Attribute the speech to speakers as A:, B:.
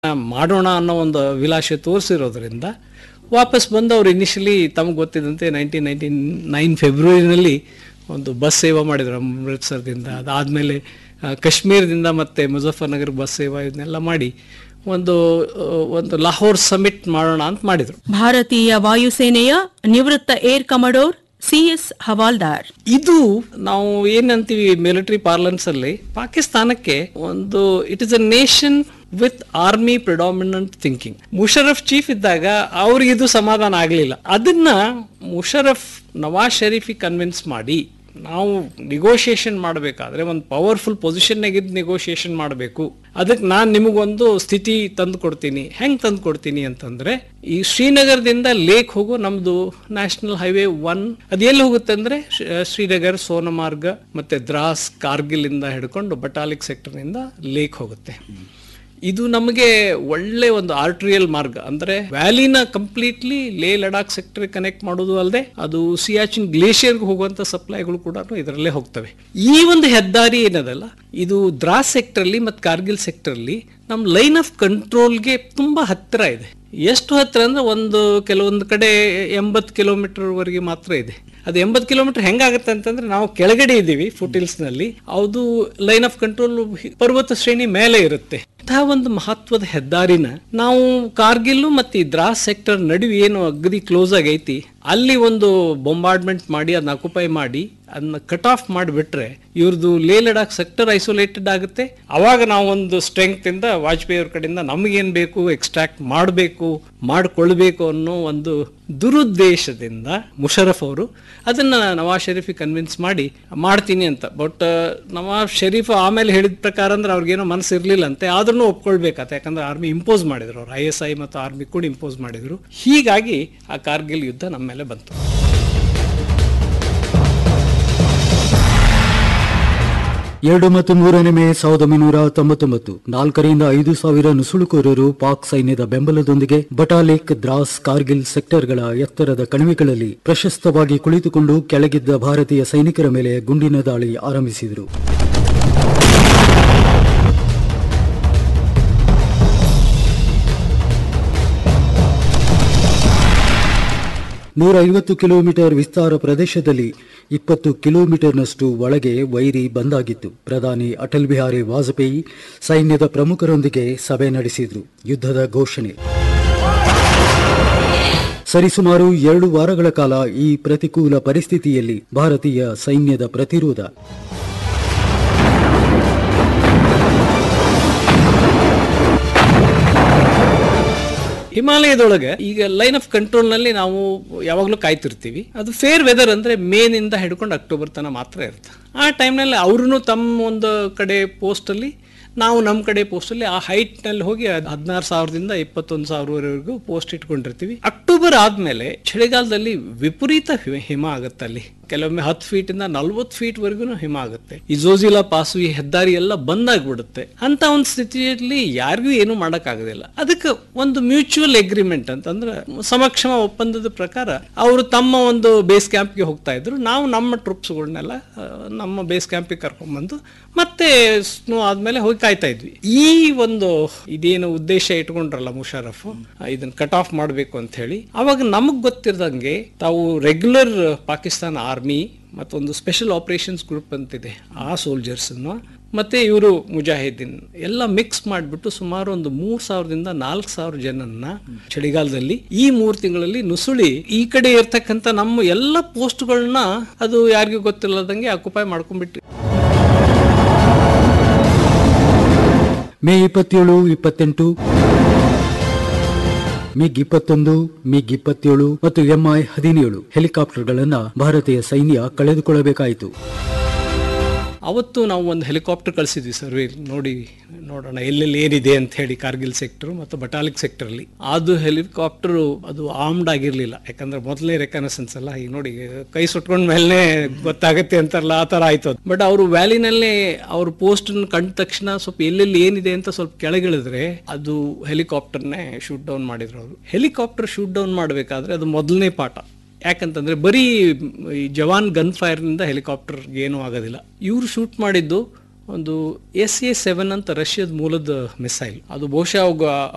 A: ಮಾಡೋಣ ಅನ್ನೋ ಒಂದು ಅಭಿಲಾಷೆ ತೋರಿಸಿರೋದ್ರಿಂದ ವಾಪಸ್ ಬಂದು ಅವ್ರು ಇನಿಷಿಯಲಿ ತಮಗೆ ಗೊತ್ತಿದ್ದಂತೆ ನೈನ್ಟೀನ್ ನೈನ್ಟಿ ನೈನ್ ಫೆಬ್ರವರಿನಲ್ಲಿ ಒಂದು ಬಸ್ ಸೇವಾ ಮಾಡಿದ್ರು ಅಮೃತ್ಸರದಿಂದ ಅದಾದಮೇಲೆ ಕಾಶ್ಮೀರದಿಂದ ಮತ್ತು ಮುಜಫರ್ನಗರ್ ಬಸ್ ಸೇವಾ ಇದನ್ನೆಲ್ಲ ಮಾಡಿ ಒಂದು ಆ, ಒಂದು ಲಾಹೋರ್ ಸಮಿಟ್ ಮಾಡೋಣ ಅಂತ ಮಾಡಿದರು
B: ಭಾರತೀಯ ವಾಯುಸೇನೆಯ ನಿವೃತ್ತ ಏರ್ ಕಮಡೋರ್ ಸಿಎಸ್ ಹವಾಲ್ದಾರ್
A: ಇದು ನಾವು ಏನಂತೀವಿ ಮಿಲಿಟರಿ ಪಾರ್ಲೆನ್ಸ್ ಅಲ್ಲಿ ಪಾಕಿಸ್ತಾನಕ್ಕೆ ಒಂದು it is a nation with army predominant thinking Musharraf chief ಇದ್ದಾಗ ಅವ್ರಿಗೆ ಇದು ಸಮಾಧಾನ ಆಗಲಿಲ್ಲ ಅದನ್ನ ಮುಷರಫ್ ನವಾಜ್ ಶರೀಫಿಗೆ ಕನ್ವಿನ್ಸ್ ಮಾಡಿ ನಾವು ನೆಗೋಷಿಯೇಷನ್ ಮಾಡಬೇಕಾದ್ರೆ ಒಂದು ಪವರ್ಫುಲ್ ಪೊಸಿಷನ್ನಾಗಿದ್ದು ನೆಗೋಷಿಯೇಷನ್ ಮಾಡಬೇಕು ಅದಕ್ಕೆ ನಾನು ನಿಮಗೊಂದು ಸ್ಥಿತಿ ತಂದು ಕೊಡ್ತೀನಿ ಹೆಂಗೆ ತಂದು ಕೊಡ್ತೀನಿ ಅಂತಂದ್ರೆ ಈ ಶ್ರೀನಗರದಿಂದ ಲೇಕ್ ಹೋಗೋ ನಮ್ದು ನ್ಯಾಷನಲ್ ಹೈವೇ ಒನ್ ಅದು ಎಲ್ಲಿ ಹೋಗುತ್ತೆ ಅಂದ್ರೆ ಶ್ರೀ- ಶ್ರೀನಗರ್ ಸೋನಮಾರ್ಗ ಮತ್ತೆ ದ್ರಾಸ್ ಕಾರ್ಗಿಲ್ ಇಂದ ಹಿಡ್ಕೊಂಡು ಬಟಾಲಿಕ್ ಸೆಕ್ಟರ್ನಿಂದ ಲೇಕ್ ಹೋಗುತ್ತೆ ಇದು ನಮಗೆ ಒಳ್ಳೆ ಒಂದು ಆರ್ಟ್ರಿಯಲ್ ಮಾರ್ಗ ಅಂದ್ರೆ ವ್ಯಾಲಿನ ಕಂಪ್ಲೀಟ್ಲಿ ಲೇ ಲಡಾಖ್ ಸೆಕ್ಟರ್ ಕನೆಕ್ಟ್ ಮಾಡೋದು ಅಲ್ಲದೆ ಅದು ಸಿಯಾಚಿನ್ ಗ್ಲೇಷಿಯರ್ಗೆ ಹೋಗುವಂತ ಸಪ್ಲೈಗಳು ಕೂಡ ಇದರಲ್ಲೇ ಹೋಗ್ತವೆ ಈ ಒಂದು ಹೆದ್ದಾರಿ ಏನದಲ್ಲ ಇದು ದ್ರಾಸ್ ಸೆಕ್ಟರ್ ಅಲ್ಲಿ ಮತ್ತು ಕಾರ್ಗಿಲ್ ಸೆಕ್ಟರ್ ಅಲ್ಲಿ ನಮ್ಮ ಲೈನ್ ಆಫ್ ಕಂಟ್ರೋಲ್ಗೆ ತುಂಬಾ ಹತ್ತಿರ ಇದೆ ಎಷ್ಟು ಹತ್ತಿರ ಅಂದ್ರೆ ಒಂದು ಕೆಲವೊಂದು ಕಡೆ ಎಂಬತ್ತು ಕಿಲೋಮೀಟರ್ ವರೆಗೆ ಮಾತ್ರ ಇದೆ ಅದು ಎಂಬತ್ತು ಕಿಲೋಮೀಟರ್ ಹೆಂಗಾಗುತ್ತೆ ಅಂತಂದ್ರೆ ನಾವು ಕೆಳಗಡೆ ಇದ್ದೀವಿ ಫುಟಿಲ್ಸ್ ನಲ್ಲಿ ಅದು ಲೈನ್ ಆಫ್ ಕಂಟ್ರೋಲ್ ಪರ್ವತ ಶ್ರೇಣಿ ಮೇಲೆ ಇರುತ್ತೆ ಇಂತಹ ಒಂದು ಮಹತ್ವದ ಹೆದ್ದಾರಿನ ನಾವು ಕಾರ್ಗಿಲ್ಲು ಮತ್ತು ಈ ದ್ರಾಸ್ ಸೆಕ್ಟರ್ ನಡುವೆ ಏನು ಅಗದಿ ಕ್ಲೋಸ್ ಆಗೈತಿ ಅಲ್ಲಿ ಒಂದು ಬೊಂಬಾರ್ಡ್ಮೆಂಟ್ ಮಾಡಿ ಅದನ್ನ ಅಕ್ಯುಪೈ ಮಾಡಿ ಅದನ್ನ ಕಟ್ ಆಫ್ ಮಾಡಿಬಿಟ್ರೆ ಇವ್ರದ್ದು ಲೇ ಲಡಾಖ್ ಸೆಕ್ಟರ್ ಐಸೋಲೇಟೆಡ್ ಆಗುತ್ತೆ ಅವಾಗ ನಾವು ಒಂದು ಸ್ಟ್ರೆಂಗ್ತ್ ಇಂದ ವಾಜಪೇಯಿ ಅವ್ರ ಕಡೆಯಿಂದ ನಮಗೇನ್ ಬೇಕು ಎಕ್ಸ್ಟ್ರಾಕ್ಟ್ ಮಾಡಬೇಕು ಮಾಡ್ಕೊಳ್ಬೇಕು ಅನ್ನೋ ಒಂದು ದುರುದ್ದೇಶದಿಂದ ಮುಷರಫ್ ಅವರು ಅದನ್ನ ನವಾಜ್ ಶರೀಫಿಗೆ ಕನ್ವಿನ್ಸ್ ಮಾಡಿ ಮಾಡ್ತೀನಿ ಅಂತ ಬಟ್ ನವಾಜ್ ಶರೀಫ್ ಆಮೇಲೆ ಹೇಳಿದ ಪ್ರಕಾರ ಅಂದ್ರೆ ಅವ್ರಿಗೇನೋ ಮನಸ್ಸು ಇರಲಿಲ್ಲ ಅಂತೆ ಆದ್ರೂ ಒಪ್ಕೊಳ್ಬೇಕಂತ ಯಾಕಂದ್ರೆ ಆರ್ಮಿ ಇಂಪೋಸ್ ಮಾಡಿದ್ರು ಅವ್ರು ಐ ಎಸ್ ಐ ಮತ್ತು ಆರ್ಮಿ ಕೂಡ ಇಂಪೋಸ್ ಮಾಡಿದ್ರು ಹೀಗಾಗಿ ಆ ಕಾರ್ಗಿಲ್ ಯುದ್ಧ ನಮ್ಮ ಮೇಲೆ ಬಂತು
C: ಎರಡು ಮತ್ತು ಮೂರನೇ ಮೇ ಸಾವಿರದ ಒಂಬೈನೂರ ತೊಂಬತ್ತೊಂಬತ್ತು ನಾಲ್ಕರಿಂದ ಐದು ಸಾವಿರ ನುಸುಳುಕೋರರು ಪಾಕ್ ಸೈನ್ಯದ ಬೆಂಬಲದೊಂದಿಗೆ ಬಟಾಲಿಕ್ ದ್ರಾಸ್ ಕಾರ್ಗಿಲ್ ಸೆಕ್ಟರ್ಗಳ ಎತ್ತರದ ಕಣಿವೆಗಳಲ್ಲಿ ಪ್ರಶಸ್ತವಾಗಿ ಕುಳಿತುಕೊಂಡು ಕೆಳಗಿದ್ದ ಭಾರತೀಯ ಸೈನಿಕರ ಮೇಲೆ ಗುಂಡಿನ ದಾಳಿ ಆರಂಭಿಸಿದರು ನೂರ ಐವತ್ತು ಕಿಲೋಮೀಟರ್ ವಿಸ್ತಾರ ಪ್ರದೇಶದಲ್ಲಿ ಇಪ್ಪತ್ತು ಕಿಲೋಮೀಟರ್ನಷ್ಟು ಒಳಗೆ ವೈರಿ ಬಂದಾಗಿತ್ತು ಪ್ರಧಾನಿ ಅಟಲ್ ಬಿಹಾರಿ ವಾಜಪೇಯಿ ಸೈನ್ಯದ ಪ್ರಮುಖರೊಂದಿಗೆ ಸಭೆ ನಡೆಸಿದ್ರು ಯುದ್ಧದ ಘೋಷಣೆ ಸರಿಸುಮಾರು ಎರಡು ವಾರಗಳ ಕಾಲ ಈ ಪ್ರತಿಕೂಲ ಪರಿಸ್ಥಿತಿಯಲ್ಲಿ ಭಾರತೀಯ ಸೈನ್ಯದ ಪ್ರತಿರೋಧ
A: ಹಿಮಾಲಯದೊಳಗೆ ಈಗ ಲೈನ್ ಆಫ್ ಕಂಟ್ರೋಲ್ ನಲ್ಲಿ ನಾವು ಯಾವಾಗಲೂ ಕಾಯ್ತಿರ್ತೀವಿ ಅದು ಫೇರ್ ವೆದರ್ ಅಂದ್ರೆ ಮೇನಿಂದ ಹಿಡ್ಕೊಂಡು ಅಕ್ಟೋಬರ್ ತನಕ ಮಾತ್ರ ಇರುತ್ತೆ ಆ ಟೈಮ್ನಲ್ಲಿ ಅವ್ರೂ ತಮ್ಮ ಒಂದು ಕಡೆ ಪೋಸ್ಟಲ್ಲಿ ನಾವು ನಮ್ಮ ಕಡೆ ಪೋಸ್ಟಲ್ಲಿ ಆ ಹೈಟ್ನಲ್ಲಿ ಹೋಗಿ ಹದಿನಾರು ಸಾವಿರದಿಂದ ಇಪ್ಪತ್ತೊಂದು ಸಾವಿರವರೆಗೂ ಪೋಸ್ಟ್ ಇಟ್ಕೊಂಡಿರ್ತೀವಿ ಅಕ್ಟೋಬರ್ ಆದ್ಮೇಲೆ ಚಳಿಗಾಲದಲ್ಲಿ ವಿಪರೀತ ಹಿ- ಹಿಮ ಆಗುತ್ತೆ ಅಲ್ಲಿ ಕೆಲವೊಮ್ಮೆ ಹತ್ತು ಫೀಟ್ ಇಂದ ನಲ್ವತ್ತು ಫೀಟ್ ವರೆಗೂ ಹಿಮ ಆಗುತ್ತೆ ಈ ಜೋಜಿಲಾ ಪಾಸು ಈ ಹೆದ್ದಾರಿ ಎಲ್ಲ ಬಂದಾಗ್ಬಿಡುತ್ತೆ ಅಂತ ಒಂದು ಸ್ಥಿತಿಯಲ್ಲಿ ಯಾರಿಗೂ ಏನು ಮಾಡೋಕ್ಕಾಗೋದಿಲ್ಲ ಅದಕ್ಕೆ ಒಂದು ಮ್ಯೂಚುವಲ್ ಅಗ್ರಿಮೆಂಟ್ ಅಂತಂದ್ರೆ ಸಮಕ್ಷಮ ಒಪ್ಪಂದದ ಪ್ರಕಾರ ಅವರು ತಮ್ಮ ಒಂದು ಬೇಸ್ ಕ್ಯಾಂಪ್ಗೆ ಹೋಗ್ತಾ ಇದ್ರು ನಾವು ನಮ್ಮ ಟ್ರೂಪ್ಸ್ಗಳನ್ನೆಲ್ಲ ನಮ್ಮ ಬೇಸ್ ಕ್ಯಾಂಪಿಗೆ ಕರ್ಕೊಂಡ್ಬಂದು ಮತ್ತೆ ಸ್ನೋ ಆದ್ಮೇಲೆ ಹೋಗಿ ಕಾಯ್ತಾ ಇದ್ವಿ ಈ ಒಂದು ಇದೇನು ಉದ್ದೇಶ ಇಟ್ಕೊಂಡ್ರಲ್ಲ ಮುಷರಫ್ ಇದನ್ನ ಕಟ್ ಆಫ್ ಮಾಡಬೇಕು ಅಂತ ಹೇಳಿ ಅವಾಗ ನಮಗ್ ಗೊತ್ತಿರದಂಗೆ ತಾವು ರೆಗ್ಯುಲರ್ ಪಾಕಿಸ್ತಾನ ಆರ್ಮಿ ಮತ್ತೊಂದು ಸ್ಪೆಷಲ್ ಆಪರೇಷನ್ಸ್ ಗ್ರೂಪ್ ಅಂತಿದೆ ಆ ಸೋಲ್ಜರ್ಸ್ ಮತ್ತೆ ಇವರು ಮುಜಾಹಿದ್ದೀನ್ ಎಲ್ಲ ಮಿಕ್ಸ್ ಮಾಡಿಬಿಟ್ಟು ಸುಮಾರು ಒಂದು ಮೂರ್ ಸಾವಿರದಿಂದ ನಾಲ್ಕು ಸಾವಿರ ಜನನ್ನ ಚಳಿಗಾಲದಲ್ಲಿ ಈ ಮೂರು ತಿಂಗಳಲ್ಲಿ ನುಸುಳಿ ಈ ಕಡೆ ಇರ್ತಕ್ಕಂಥ ನಮ್ಮ ಎಲ್ಲ ಪೋಸ್ಟ್ಗಳನ್ನ ಅದು ಯಾರಿಗೂ ಗೊತ್ತಿಲ್ಲದಂಗೆ ಅಕ್ಯುಪೈ ಮಾಡ್ಕೊಂಡ್ಬಿಟ್ರಿ
C: ಮೇ ಇಪ್ಪತ್ತೇಳು ಇಪ್ಪತ್ತೆಂಟು ಮಿಗ್ ಇಪ್ಪತ್ತೊಂದು ಮಿಗ್ ಇಪ್ಪತ್ತೇಳು ಮತ್ತು ಎಂಐ ಹದಿನೇಳು ಹೆಲಿಕಾಪ್ಟರ್ಗಳನ್ನ ಭಾರತೀಯ ಸೈನ್ಯ ಕಳೆದುಕೊಳ್ಳಬೇಕಾಯಿತು
A: ಅವತ್ತು ನಾವು ಒಂದು ಹೆಲಿಕಾಪ್ಟರ್ ಕಳಿಸಿದ್ವಿ ಸರ್ವೆ ನೋಡಿ ನೋಡೋಣ ಎಲ್ಲೆಲ್ಲಿ ಏನಿದೆ ಅಂತ ಹೇಳಿ ಕಾರ್ಗಿಲ್ ಸೆಕ್ಟರ್ ಮತ್ತು ಬಟಾಲಿಕ್ ಸೆಕ್ಟರ್ ಅಲ್ಲಿ ಅದು ಹೆಲಿಕಾಪ್ಟರ್ ಅದು ಆರ್ಮ್ಡ್ ಆಗಿರ್ಲಿಲ್ಲ ಯಾಕಂದ್ರೆ ಮೊದಲನೇ ರೆಕನಸೆನ್ಸ್ ಅಲ್ಲ ಈಗ ನೋಡಿ ಕೈ ಸುಟ್ಕೊಂಡ ಮೇಲೆ ಗೊತ್ತಾಗತ್ತೆ ಅಂತಾರಲ್ಲ ಆ ತರ ಆಯ್ತು ಬಟ್ ಅವರು ವ್ಯಾಲಿನಲ್ಲೇ ಅವ್ರ ಪೋಸ್ಟ್ ಕಂಡ ತಕ್ಷಣ ಸ್ವಲ್ಪ ಎಲ್ಲೆಲ್ಲಿ ಏನಿದೆ ಅಂತ ಸ್ವಲ್ಪ ಕೆಳಗಿಳಿದ್ರೆ ಅದು ಹೆಲಿಕಾಪ್ಟರ್ನೇ ಶೂಟ್ ಡೌನ್ ಮಾಡಿದ್ರು ಅವರು ಹೆಲಿಕಾಪ್ಟರ್ ಶೂಟ್ ಡೌನ್ ಮಾಡಬೇಕಾದ್ರೆ ಅದು ಮೊದಲನೇ ಪಾಠ ಯಾಕಂತಂದ್ರೆ ಬರೀ ಈ ಜವಾನ್ ಗನ್ ಫೈರ್ನಿಂದ ಹೆಲಿಕಾಪ್ಟರ್ಗೆ ಏನೂ ಆಗೋದಿಲ್ಲ ಇವರು ಶೂಟ್ ಮಾಡಿದ್ದು ಒಂದು ಎಸ್ ಎ ಸೆವೆನ್ ಅಂತ ರಷ್ಯಾದ ಮೂಲದ ಮಿಸೈಲ್ ಅದು ಬಹುಶಃ ಅವಾಗ